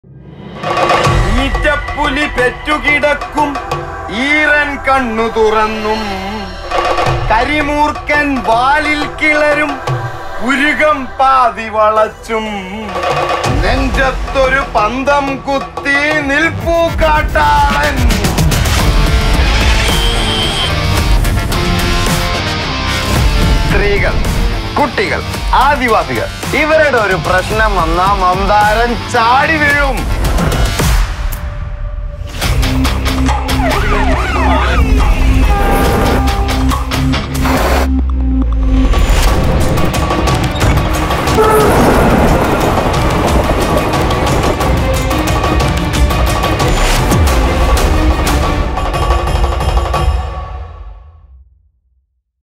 ഈറ്റപ്പുലി പെറ്റുകിടക്കും ഈറൻ കണ്ണു തുറന്നും കരിമൂർക്കൻ വാലിൽ കിളരും ഉരുകം പാതി വളച്ചും നെഞ്ചത്തൊരു പന്തം കുത്തി നിൽപ്പൂ കാട്ടാളൻ സ്ത്രീകൾ കുട്ടികൾ ആദിവാസികൾ ഇവരുടെ ഒരു പ്രശ്നം വന്നാ മന്ദാരൻ ചാടി വീഴും